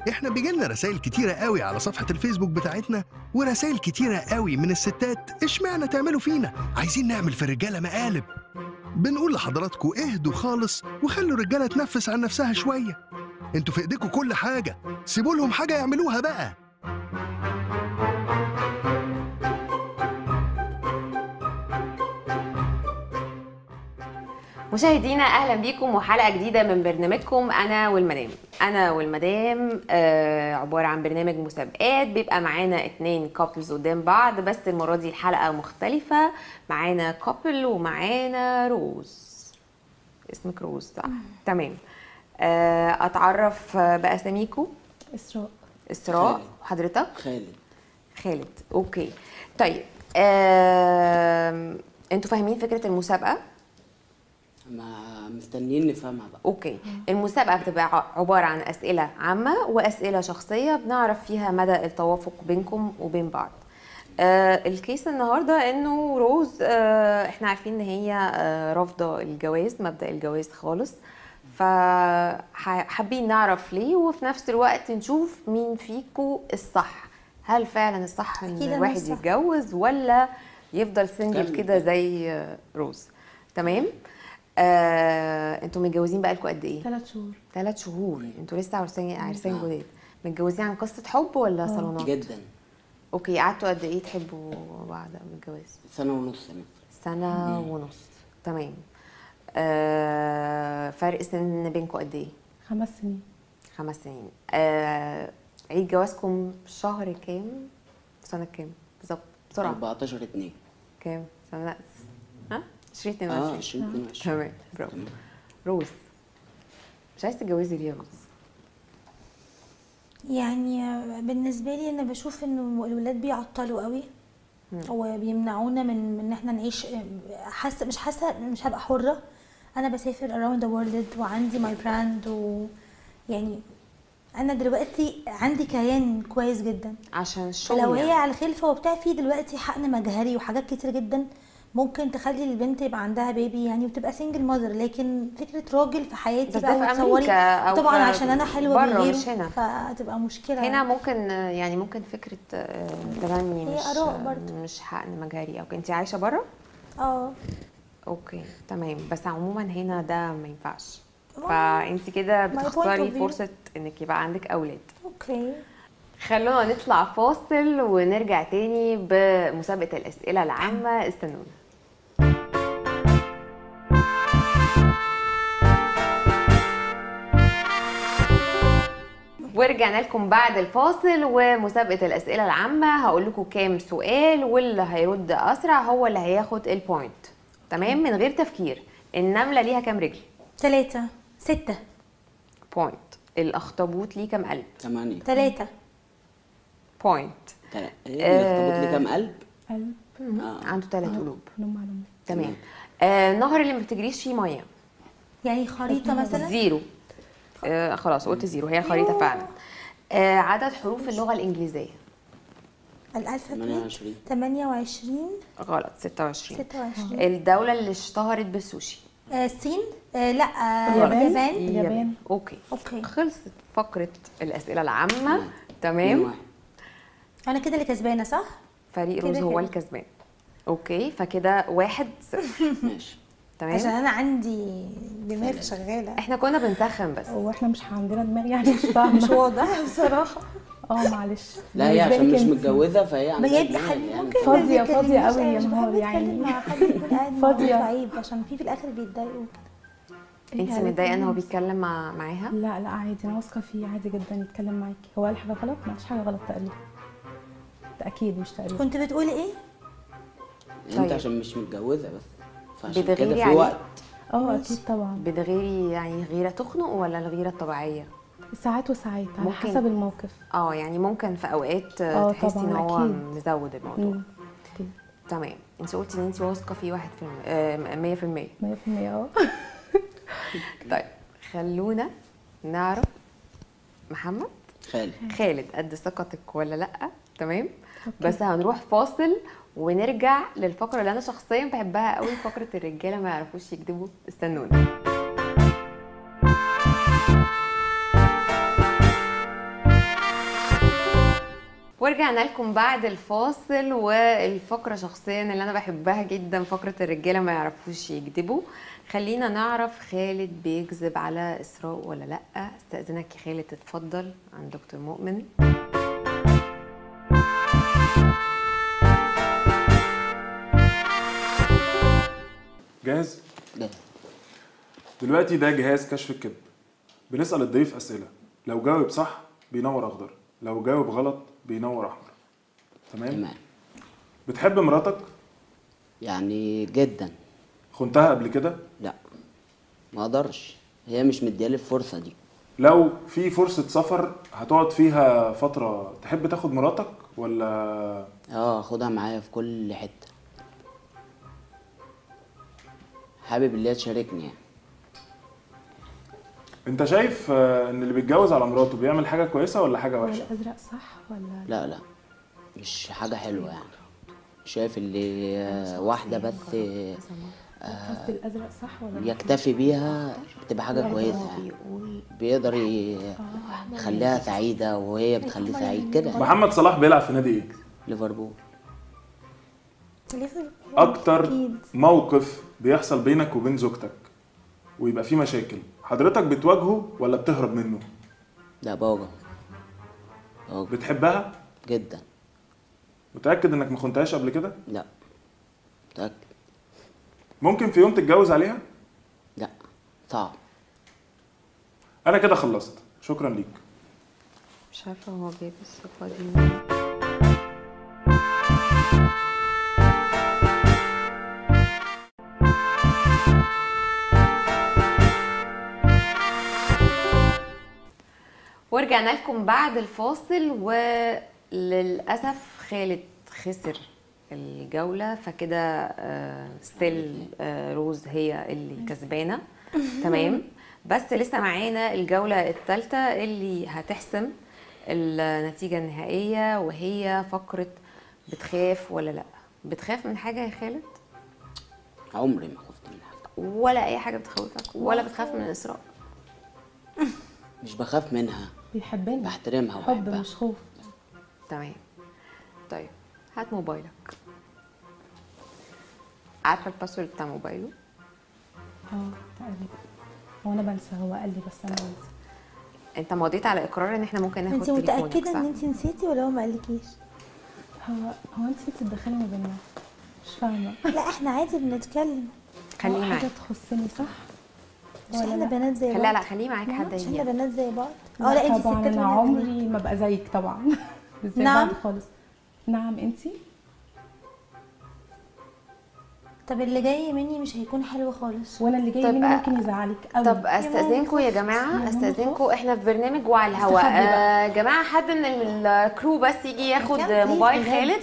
احنا بيجيلنا رسائل كتيرة قوي على صفحة الفيسبوك بتاعتنا ورسائل كتيرة قوي من الستات اشمعنى تعملوا فينا عايزين نعمل في الرجالة مقالب بنقول لحضراتكم اهدوا خالص وخلوا الرجالة تنفس عن نفسها شوية انتوا في ايديكم كل حاجة سيبوا لهم حاجة يعملوها بقى مشاهدينا اهلا بيكم وحلقه جديده من برنامجكم انا والمدام انا والمدام آه عباره عن برنامج مسابقات بيبقى معانا اتنين كابلز قدام بعض بس المره دي الحلقه مختلفه معانا كابل ومعانا روز اسمك روز صح تمام آه اتعرف باساميكم اسراء اسراء خالد. وحضرتك خالد خالد اوكي طيب آم، انتوا فاهمين فكره المسابقه ما مستنيين نفهمها بقى اوكي المسابقه بتبقى ع- عباره عن اسئله عامه واسئله شخصيه بنعرف فيها مدى التوافق بينكم وبين بعض آه الكيس النهارده انه روز آه احنا عارفين ان هي آه رافضه الجواز مبدا الجواز خالص فحابين نعرف ليه وفي نفس الوقت نشوف مين فيكو الصح هل فعلا الصح ان أكيد أنا الواحد الصح. يتجوز ولا يفضل سنجل كمل. كده زي آه، روز تمام آه، انتوا متجوزين بقالكم قد ايه؟ ثلاث شهور ثلاث شهور انتوا لسه عرسان عرسان جداد متجوزين عن قصه حب ولا صالونات؟ جدا اوكي قعدتوا قد ايه تحبوا بعض قبل الجواز؟ سنة ونص مثلا سنه ونص تمام آه فرق سن بينكم قد ايه؟ خمس سنين خمس سنين آه عيد جوازكم شهر كام؟ سنه كام؟ بالظبط بسرعه 14 2 كام؟ سنه ها؟ 20 اه 22 20 22 تمام برافو روز مش عايز تتجوزي ليه يا روز؟ يعني بالنسبه لي انا بشوف انه الولاد بيعطلوا قوي وبيمنعونا من من ان احنا نعيش حاسه مش حاسه مش هبقى حره انا بسافر around the world وعندي ماي براند و يعني انا دلوقتي عندي كيان كويس جدا عشان الشغل لو هي يعني. على الخلفه وبتاع في دلوقتي حقن مجهري وحاجات كتير جدا ممكن تخلي البنت يبقى عندها بيبي يعني وتبقى سنجل ماذر لكن فكره راجل في حياتي بس ده بقى في وتصوري أمريكا أو طبعا في عشان انا حلوه بره من غيره مش هنا. فتبقى مشكله هنا ممكن آه، يعني ممكن فكره آه، تبني هي مش آراء برضه. مش حقن مجاري او انت عايشه بره اه اوكي تمام بس عموما هنا ده ما ينفعش ما- فانت كده my point بتخسري of view. فرصه انك يبقى عندك اولاد اوكي خلونا نطلع فاصل ونرجع تاني بمسابقه الاسئله العامه استنونا ورجعنا لكم بعد الفاصل ومسابقة الأسئلة العامة هقول لكم كام سؤال واللي هيرد أسرع هو اللي هياخد البوينت تمام من غير تفكير النملة ليها كام رجل؟ ثلاثة ستة بوينت الأخطبوط ليه كام قلب؟ 8 ثلاثة بوينت ايه الاخطبوط ليه كام قلب؟ قلب اه عنده ثلاث قلوب لهم معلومات تمام آه النهر اللي ما بتجريش فيه مية يعني خريطة مثلا زيرو آه خلاص قلت زيرو هي الخريطة فعلا آه عدد حروف اللغة الإنجليزية الألفابet 28 28 غلط 26 26 الدولة اللي اشتهرت بالسوشي آه، الصين آه لا آه، اليابان. اليابان اليابان. اوكي اوكي خلصت فقرة الأسئلة العامة اتنين تمام واحد. انا كده اللي كسبانة صح؟ فريق كده روز هو كده. الكسبان اوكي فكده واحد صفر ماشي عشان تمام انا عندي دماغ شغالة احنا كنا بنسخن بس هو احنا مش عندنا دماغ يعني مش فاهمه مش واضح بصراحة اه معلش لا هي بالنسبة عشان لك مش انتي. متجوزة فهي عندها بجد دماغ حبيبي يعني. ممكن فاضية- ما فاضية بيتكلمنيش، قوي يا مش بحب نهار اتكلم يعني. مع حد يكون قاعد معاه فاضية. عيب عشان في في الاخر بيتضايقوا انت يعني متضايقه ان هو خلاص. بيتكلم مع معاها لا لا عادي انا واثقه فيه عادي جدا يتكلم معاكي هو قال حاجه غلط ما فيش حاجه غلط تقريبا ده اكيد مش تقريبا كنت بتقولي ايه؟ طيب. انت عشان مش متجوزة بس فعشان بتغيري كده في عليه؟ وقت اه اكيد طبعا بتغيري يعني غيره تخنق ولا الغيره الطبيعيه ساعات وساعات على ممكن. حسب الموقف اه يعني ممكن في اوقات اه تحسي طبعاً، ان هو أكيد. مزود الموضوع مم. اكيد تمام انت قلتي ان انت واثقه فيه 1% آه 100% 100% اه طيب خلونا نعرف محمد خالد خالد قد ثقتك ولا لا تمام بس هنروح فاصل ونرجع للفقره اللي انا شخصيا بحبها قوي فقره الرجاله ما يعرفوش يكذبوا استنونا ورجعنا لكم بعد الفاصل والفقرة شخصيا اللي أنا بحبها جدا فقرة الرجالة ما يعرفوش يكذبوا خلينا نعرف خالد بيكذب على إسراء ولا لأ استأذنك يا خالد تتفضل عن دكتور مؤمن جاهز؟ ده دلوقتي ده جهاز كشف الكذب بنسأل الضيف أسئلة لو جاوب صح بينور أخضر لو جاوب غلط بينور أحمر تمام؟ تمام بتحب مراتك؟ يعني جدا خنتها قبل كده؟ لا ما اقدرش هي مش مديالي الفرصه دي لو في فرصة سفر هتقعد فيها فترة تحب تاخد مراتك ولا اه اخدها معايا في كل حته حابب اللي هي تشاركني يعني انت شايف آه، ان اللي بيتجوز على مراته بيعمل حاجة كويسة ولا حاجة هو وحشة؟ الازرق صح ولا لا لا مش حاجه حلوه يعني شايف اللي آه، واحده بس آه، قصدي الازرق صح ولا لا؟ يكتفي بيها بتبقى حاجه كويسه يعني بيقدر ي- يخليها سعيده وهي بتخليه سعيد كده محمد صلاح بيلعب في نادي ايه؟ ليفربول ليفربول اكتر أكيد. موقف بيحصل بينك وبين زوجتك ويبقى فيه مشاكل حضرتك بتواجهه ولا بتهرب منه لا بواجه بواجه بتحبها جدا متاكد انك ما خنتهاش قبل كده لا متأكد ممكن في يوم تتجوز عليها لا صعب انا كده خلصت شكرا ليك مش عارفة هو جايب الصفة دي منين. ورجعنا لكم بعد الفاصل وللأسف خالد خسر الجولة فكده ستيل روز هي اللي كسبانة تمام بس لسه معانا الجولة الثالثة اللي هتحسم النتيجة النهائية وهي فقرة بتخاف ولا لأ بتخاف من حاجة يا خالد عمري ما خفت من حاجه ولا أي حاجة بتخوفك ولا بتخاف من إسراء مش بخاف منها بيحبنا بحترمها حب وبحبها مش خوف تمام طيب هات موبايلك عارفة الباسورد بتاع موبايله اه تقريبا هو انا بنسى هو قال لي بس انا بنسى انت مضيت على اقرار ان احنا ممكن ناخد انت تليفونك متاكده صح؟ ان انت نسيتي ولا هو ما قالكيش هو هو انت ليه بتتدخلي ما بيننا مش فاهمه لا احنا عادي بنتكلم خليه هو معاك حاجه تخصني صح مش ولا احنا لا؟ بنات زي لا بعض لا خليه معاك حد مش احنا هيجي بنات زي بعض اه لا انت طبعا ستات انا ونات عمري ما بقى زيك طبعا مش زي نعم. بعض خالص نعم انتي طب اللي جاي مني مش هيكون حلو خالص وانا اللي جاي طب مني أ- ممكن يزعلك قوي طب استاذنكم يا جماعه ماما استاذنكم خف. احنا في برنامج وعلى الهواء استخبي بقى. آه جماعه حد من الكرو بس يجي ياخد كام بليز موبايل بجد؟ خالد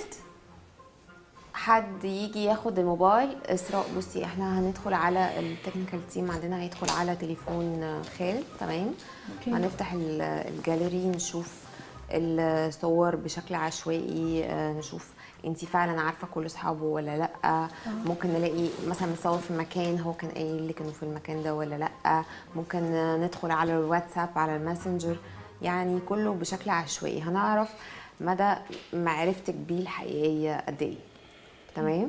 حد يجي ياخد الموبايل اسراء بصي احنا هندخل على التكنيكال تيم عندنا هيدخل على تليفون آه، خالد تمام أوكي. هنفتح ال- الجاليري نشوف الصور بشكل عشوائي آه، نشوف انت فعلا عارفه كل اصحابه ولا لا ممكن نلاقي مثلا مصور في مكان هو كان قايل لك انه في المكان ده ولا لا ممكن آه، ندخل على الواتساب على الماسنجر يعني كله بشكل عشوائي هنعرف مدى معرفتك بيه الحقيقيه قد ايه تمام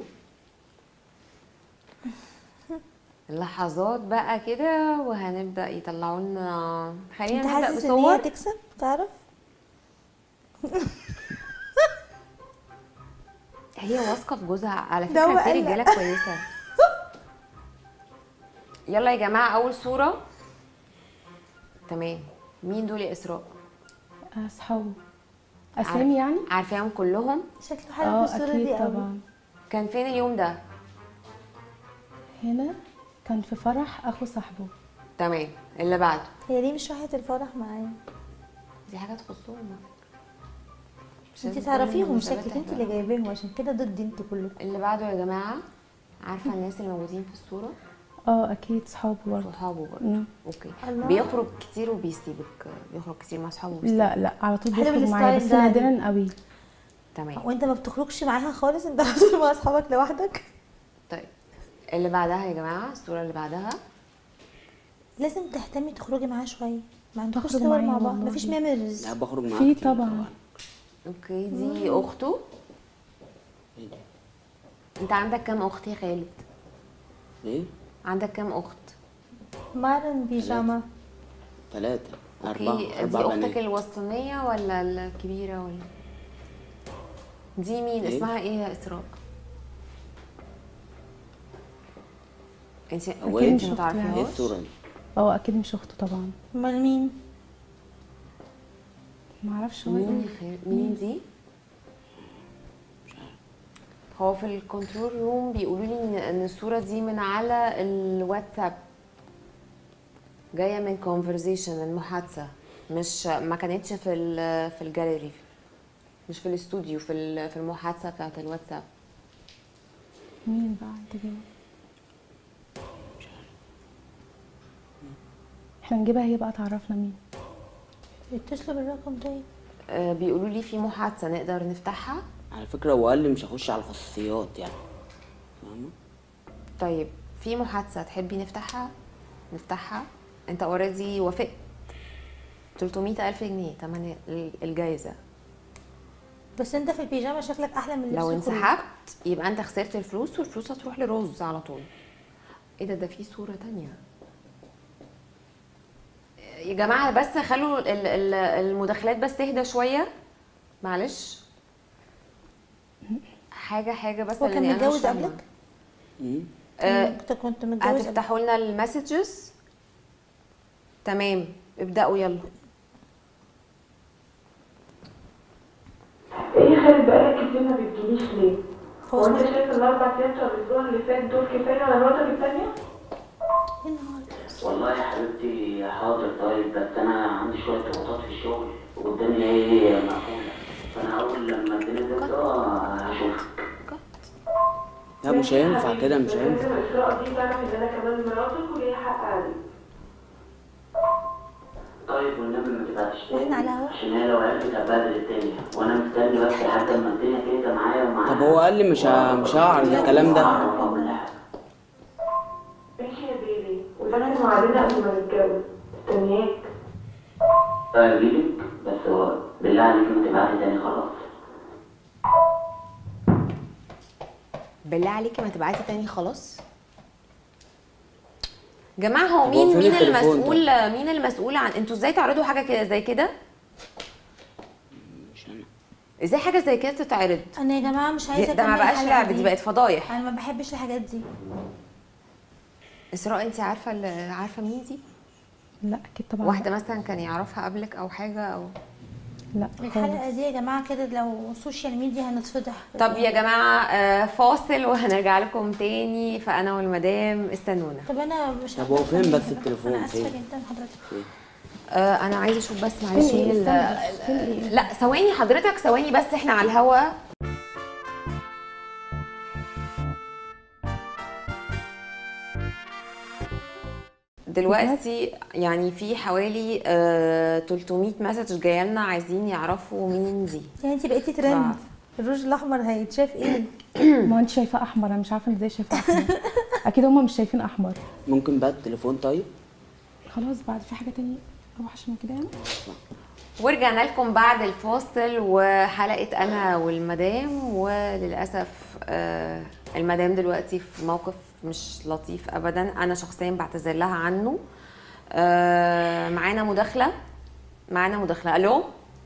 لحظات بقى كده وهنبدا يطلعوا لنا خلينا انت نبدا حاسس ان هي بصور تكسب تعرف هي واثقه في جوزها على ده هو فكره في قال رجاله لأ. كويسه يلا يا جماعه اول صوره تمام مين دول يا اسراء اصحابه اسامي يعني عارفاهم كلهم شكله حلو اه في الصوره اكيد دي قوي طبعا كان فين اليوم ده هنا كان في فرح اخو صاحبه تمام اللي بعده هي ليه مش راحت الفرح معايا دي حاجه تخصهم مش انت لازم تعرفيهم كل شكلك المناسبات انت اللي تحضرها. جايباهم عشان كده ضد انتوا كلكم اللي بعده يا جماعه عارفه الناس اللي موجودين في الصوره اه اكيد صحابه برضه صحابه برضه مم. اوكي الله. بيخرج كتير وبيسيبك بيخرج كتير مع اصحابه وبيسيبك لا لا على طول حلو بيخرج معايا بس الستايل ده. نادرا قوي تمام وانت ما بتخرجش معاها خالص انت على طول مع اصحابك لوحدك طيب اللي بعدها يا جماعه الصوره اللي بعدها لازم تهتمي تخرجي معاها شويه ما عندكوش بخرج صور معاها مع بعض والله. مفيش ميموريز لا بخرج معاها في كتير طبعا اوكي دي اخته ايه ده؟ انت عندك كام اخت يا خالد ايه عندك كام اخت مارن بيجاما ثلاثة أربعة اوكي دي أربعة اختك بنات الوسطانيه ولا الكبيره ولا دي مين إيه؟ اسمها ايه يا اسراء انت هو انت إيه؟ ما ايه تعرفيهاش الصورة دي؟ هو اكيد مش اخته طبعا امال مين ما اعرفش هو مين ايه يا خالد مين دي هو في الكنترول روم بيقولوا لي ان إن الصوره دي من على الواتساب جايه من كونفرزيشن المحادثه مش ما كانتش في ال- في الجاليري مش في الاستوديو في ال- في المحادثه بتاعت الواتساب مين بقى انت جاي احنا نجيبها هي بقى تعرفنا مين اتصلوا بالرقم طيب آه، بيقولوا لي في محادثه نقدر نفتحها على فكرة هو قال لي مش هخش على الخصوصيات يعني فاهمة؟ طيب في محادثه تحبي نفتحها نفتحها انت اوريدي وافقت 300 ألف جنيه تمن الجايزة بس انت في البيجامه شكلك احلى من اللبس لو الخروج. انسحبت يبقى انت خسرت الفلوس والفلوس هتروح لرز على طول ايه ده ده في صورة تانية يا جماعة بس خلوا ال- ال- المداخلات بس تهدى شوية معلش حاجة حاجة بس هو كان لأني أنا مش متجوز فاهمة. قبلك؟ مم. آه، انت كنت متجوز قبلك هتفتحوا لنا المسجز تمام ابدأوا يلا ايه يا خالد بقالك كتير ما بتجيليش ليه؟ هو هو انت اسمه شايف الاربع ايام بتوع الاسبوع اللي فات دول كفايه على مراتك التانية؟ ايه النهارده والله يا حبيبتي حاضر طيب بس انا عندي شويه ضغوطات في الشغل والدنيا ايه مقفوله فانا اول لما الدنيا تبدا هشوفك لا مش هينفع كده مش بس هينفع لازم اسراء دي تعرف ان انا كمان مراتك وليا حق عليك طيب والنبي ما تبقاش واحنا على الهوا؟ عشان هي لو عرفت هتبهدل الدنيا وانا مستني بس لحد ما الدنيا تهدى معايا ومعاها طب هو قال لي مش مش هعرض الكلام ده ماشي يا بيبي وده كان وعدنا قبل ما نتجوز مستنياك اجيلك بس هو بالله عليك ما تبعتي تاني خلاص بالله عليكي ما تبعتي تاني خلاص جماعه هو طب مين هو فين مين التليفون المسؤول مين المسؤول عن انتوا ازاي تعرضوا حاجه كده زي كده مش انا ازاي حاجه زي كده تتعرض انا يا جماعه مش عايزه ده ما أكمل بقاش الحلقة لعب دي بقت فضايح انا ما بحبش الحاجات دي اسراء انت عارفه ال- عارفه مين دي لا اكيد طبعا واحده مثلا كان يعرفها قبلك او حاجه او لا الحلقه خالص دي يا جماعه كده لو سوشيال ميديا هنتفضح طب يا جماعه آه، فاصل وهنرجع لكم تاني فانا والمدام استنونا طب انا مش طب هو فين بس التليفون؟ انا اسفه فين؟ جدا حضرتك آه، انا عايزه اشوف بس معلش فين مين إيه؟ ال- استنى، فين إيه؟ لا ثواني حضرتك ثواني بس احنا على الهوا دلوقتي يعني في حوالي آه 300 مسج جايه لنا عايزين يعرفوا مين دي يعني انت بقيتي ترند الروج الاحمر هيتشاف ايه ما انت شايفاه احمر انا مش عارفه ازاي شايفاه احمر اكيد هم مش شايفين احمر ممكن بقى التليفون طيب خلاص بعد في حاجه تانية اروح عشان كده يعني ورجعنا لكم بعد الفاصل وحلقه انا والمدام وللاسف آه المدام دلوقتي في موقف مش لطيف ابدا انا شخصيا بعتذر لها عنه آه معانا مداخله معانا مداخله الو الو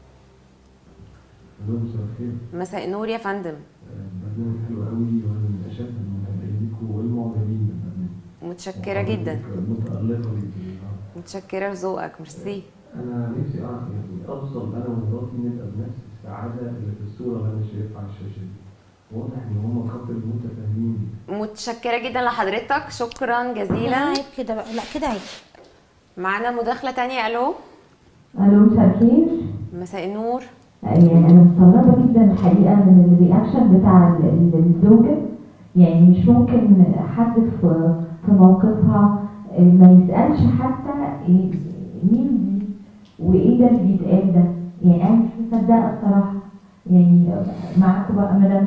مساء الخير مساء النور يا فندم برنامج حلو قوي وانا من اشد المتابعين والمعجبين بالبرنامج متشكره جدا متألقة جدا متشكره لذوقك ميرسي انا نفسي اعرف يعني اوصل انا ومراتي نبقى بنفس السعادة اللي في الصورة اللي انا شايفها على الشاشة دي واضح ان هما كابل متفاهمين متشكره جدا لحضرتك شكرا لا جزيلا عيب كده بقى لا كده عيب معانا مداخله تانية الو الو مساء الخير مساء النور يعني انا مستغربه جدا الحقيقه من الرياكشن بتاع ال- ال- الزوجه يعني مش ممكن حد في في موقفها ما يسالش حتى إيه- مين دي وايه ده اللي بيتقال ده يعني انا مش مصدقه الصراحه يعني معاكم بقى مدام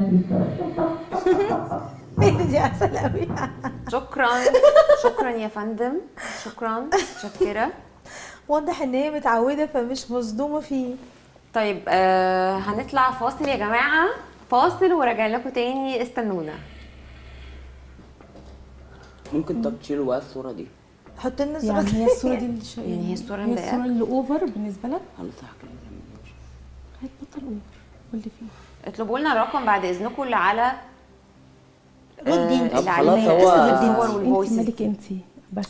شريفه دي عسل قوي شكرا شكرا يا فندم شكرا متشكره واضح ان هي متعوده فمش مصدومه فيه طيب آه هنطلع فاصل يا جماعه فاصل وراجع لكم تاني استنونا ممكن طب تشيلوا بقى الصورة دي حط لنا الصورة يعني هي الصوره دي اللي شا- يعني هي الصورة هي مضايقاك؟ الصوره اللي اوفر بالنسبه لك خلاص هحكي لك لما نمشي. هتبطل اوفر واللي فيه اطلبوا لنا الرقم بعد اذنكم اللي على ردي انت. طب اللي خلاص عليه هو- الصور انت والفويسز مالك انت بس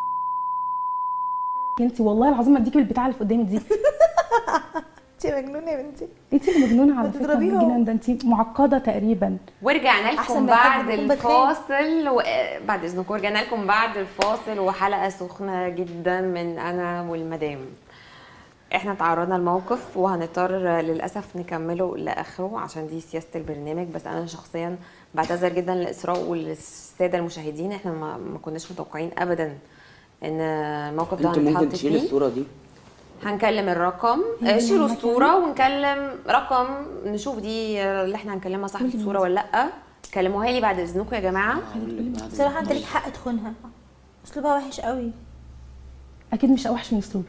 انت والله العظيم اديكي البتاع اللي في قدامي دي انت مجنونه يا بنتي انت اللي مجنونه على ما فكره تضربيهم. الجنان ده انت معقده تقريبا ورجعنا أحسن لكم ما حد بعد يكون بخيل. الفاصل و... بعد اذنكم رجعنا لكم بعد الفاصل وحلقه سخنه جدا من انا والمدام احنا تعرضنا لموقف وهنضطر للاسف نكمله لاخره عشان دي سياسه البرنامج بس انا شخصيا بعتذر جدا لاسراء وللساده المشاهدين احنا ما, ما كناش متوقعين ابدا ان الموقف ده انت ممكن هنتحط تشيل فيه الصورة دي هنكلم الرقم آه، شيلوا الصورة ونكلم رقم نشوف دي آه، اللي احنا هنكلمها صاحبة الصورة ولا لأ كلموها لي بعد إذنكم يا جماعة هقول لك بعد بصراحه انت ليك حق تخونها اسلوبها وحش قوي اكيد مش اوحش من اسلوبي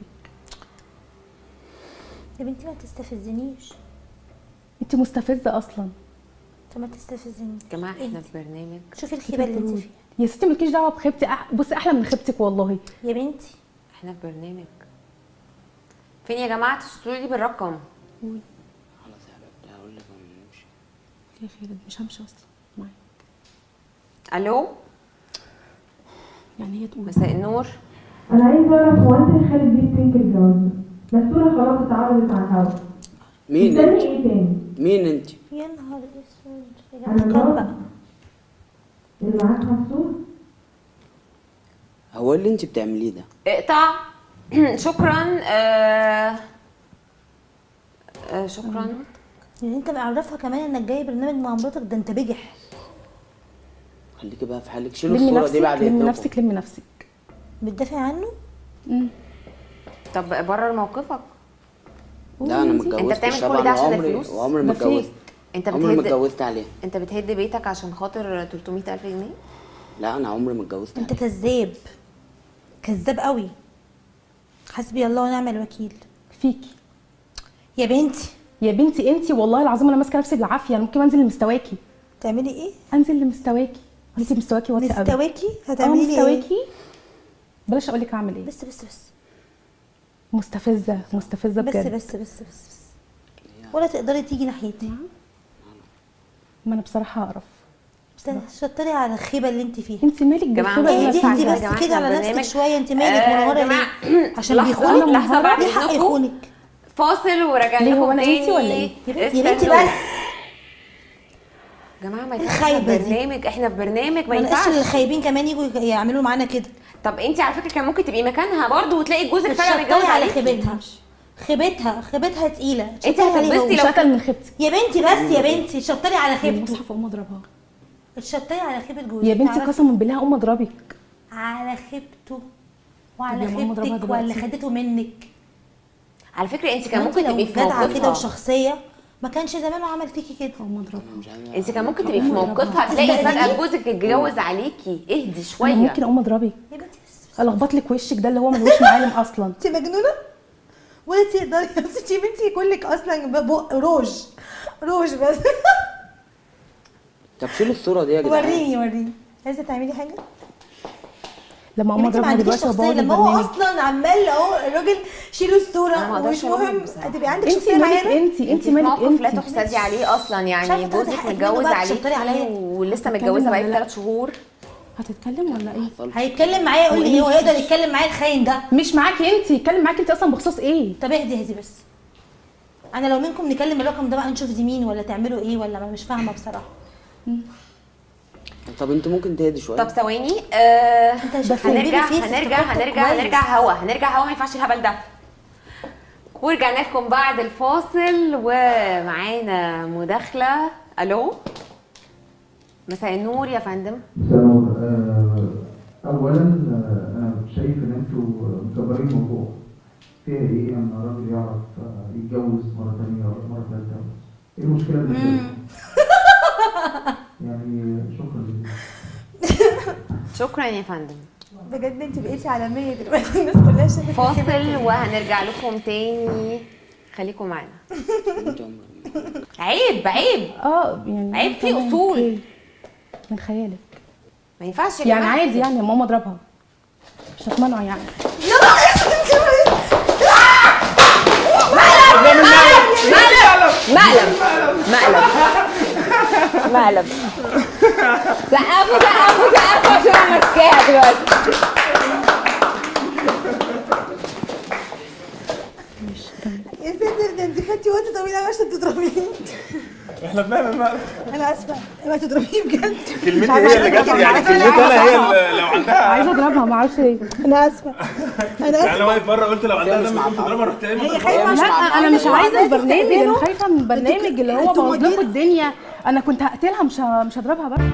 يا بنتي ما تستفزنيش انت مستفزه اصلا انت ما تستفزنيش يا جماعة احنا انت. في برنامج شوفي الخيبه اللي انت فيها يا ستي مالكيش دعوه بخيبتي أح... بصي احلى من خيبتك والله يا بنتي احنا في برنامج فين يا جماعة تتصلوا لي بالرقم خلاص يا حبيبتي هقول لك لما نمشي يا خالد مش همشي اصلا معاك ألو يعني هي تقول مساء النور انا عايزه اعرف هو انت خالد ليه بتنكر جوازنا ما الصوره خلاص اتعرضت على الهوا مين مستني انت؟ ايه تاني مين انت؟ يا نهار اسود يا انا جماعة مرات بقى اللي معاك على الصوره هو إيه اللي انت بتعمليه ده اقطع شكرا آه آه شكرا يعني انت معرفها كمان انك جاي برنامج مع مراتك ده انت بجح خليكي بقى في حالك شيلوا لمي الصورة نفسك دي بعد لمي اذنكم نفسك لمي نفسك بتدافع عنه طب برر موقفك لا انا انت متجوزتش بتعمل كل طبعا ده عشان وعمري الفلوس؟ وعمري ده ما فيك. اتجوزت انت عمري ما بتهد اتجوزت عليها انت بتهد بيتك عشان خاطر 300 ألف جنيه لا انا عمري ما اتجوزت انت عليها كذاب كذاب قوي حسبي الله ونعم الوكيل فيكي يا بنتي يا بنتي انت والله العظيم انا ماسكه نفسي بالعافيه انا ممكن انزل لمستواكي تعملي ايه انزل لمستواكي انت مستواكي واطي قوي مستواكي اه هتعملي لي ايه مستواكي بلاش اقول لك اعمل ايه بس بس بس مستفزه مستفزه بس بجد بس بس بس بس ولا تقدري تيجي ناحيتي ما انا بصراحه اعرف ده شطري على الخيبه اللي انت فيها انت مالك جماعة، بالخيبه ايه اللي دي؟ أنا اهدي فيها؟ اهدي يا بس جماعة، كده احنا على برنامج- نفسك شويه انت مالك آه، منوره جماعة، ليه عشان لحظة، بيخونك لحظة بعد ليه حق إذنكم. يخونك فاصل وراجع ليه، لكم هو أنا تاني بنتي ولا إيه؟ يا بنتي يا بنتي استنوا. بس يا جماعه ما إيه ينفعش احنا الخايبة في دي؟ برنامج احنا في برنامج ما ما نقصش ينفعش الخايبين كمان يجوا يعملوا معانا كده طب انت على فكره كان ممكن تبقي مكانها برضو وتلاقي جوزك فجاه شطري متجوز على عليكي خيبتها خيبتها خيبتها تقيله انت شطري عليه هو. هتتبسطي لو مش لو خيبتي يا بنتي بس يا بنتي شطري على خيبته المصحف اقوم اضربها شطري على خيبه جوزك يا بنتي تعرفي؟ قسما بالله اقوم اضربك على خيبته طب وعلى يا ماما اضربها خيبتك وعلى دلوقتي. خدته منك على فكره انت كان ما ممكن انت لو تبقي في جدعه كده موقفها وشخصيه ما كانش زمانه عمل فيكي كده اقوم اضربها مش عايزة انت كان ممكن تبقي في أقوم موقفها أضربها. تلاقي تستأذني؟ فجاه جوزك اتجوز عليكي اهدي انا شويه ممكن اقوم اضربك يا بنتي بس الخبط لك وشك ده اللي هو ملوش معالم اصلا انت مجنونه ولا تقدري يا ستي بنتي كلك اصلا بق روج روج بس طب شيلوا الصورة دي يا جدعان وريني وريني عايزه تعملي حاجه لما يا اقوم بنتي ما اضربها عندكيش دلوقتي شخصيه وابوظ لما هو البرنامج اصلا عمال اهو الراجل شيلوا انا ما الصوره اقدرش ومش أقول مهم بصراحة. هتبقى عندك انت شخصيه مالك معانا انت انت انت في مالك موقف لا انت تحسدي عليه اصلا مش يعني عارفة تاخدي جوزك حقك منه متجوز بقى، تشطري عليكي عليا. ولسه هتتكلم متجوزه ولا بقالك لا؟ 3 شهور هتتكلم ولا ايه حصلش. هيتكلم معايا يقول لي ايه هو يقدر يتكلم معايا الخاين ده مش معاكي انت يتكلم معاكي انت اصلا بخصوص ايه طب اهدي اهدي بس انا لو منكم نكلم الرقم ده بقى نشوف دي مين ولا تعملوا ايه ولا ما مش فاهمه بصراحه طب انت ممكن تهدي شوية طب ثواني آه انت شايف هنرجع البيبي فيس هنرجع افتكرته هنرجع كويس. هنرجع هوا هنرجع هوا ما ينفعش الهبل ده ورجعنا لكم بعد الفاصل ومعانا مداخله الو مساء النور يا فندم سنور آه، اولا آه، انا شايف ان انتوا مكبرين الموضوع فيها ايه اما راجل يعرف آه، يتجوز مره ثانيه ولا مره ثالثه ايه المشكله اللي فيها؟ يعني شكرا جدا شكرا يا فندم بجد انت بقيتي عالميه دلوقتي الناس كلها شافت فاصل وهنرجع لكم تاني خليكم معانا انت عمرك عيب عيب اه يعني عيب في تمام، أصول. أوكي. من خيالك ما ينفعش يا يعني جماعة عادي كده. يعني ماما اضربها مش هتمنع يعني مقلب مقلب مقلب سقفوا سقفوا سقفوا عشان انا ماسكاها دلوقتي يا ستي ده انت خدتي وقت طويل قوي عشان تضربيني احنا بنعمل مقلب انا اسفه ما تضربيني بجد كلمتي هي اللي جت يعني كلمتي انا هي اللي لو عندها عايزه اضربها ما اعرفش ليه انا اسفه انا يعني انا اسفه واقف بره قلت لو عندها مش دم مع كنت اضربها رحت قايمه هي خايفه لا عشان انا مش عايزه عايزة البرنامج تستأذنه. انا خايفه من البرنامج اللي هو انتوا بوظ لكم مدير- الدنيا انا كنت هقتلها مش ه- مش هضربها بقى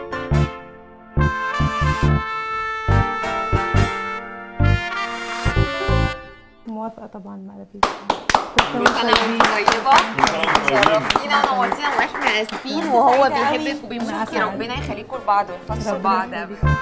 موافقه طبعا مع لبيب انا وانت طيبه شرفتينا ونورتينا واحنا اسفين وهو بيحبك وبيموتك ربنا يخليكم لبعض ويحفظكم لبعض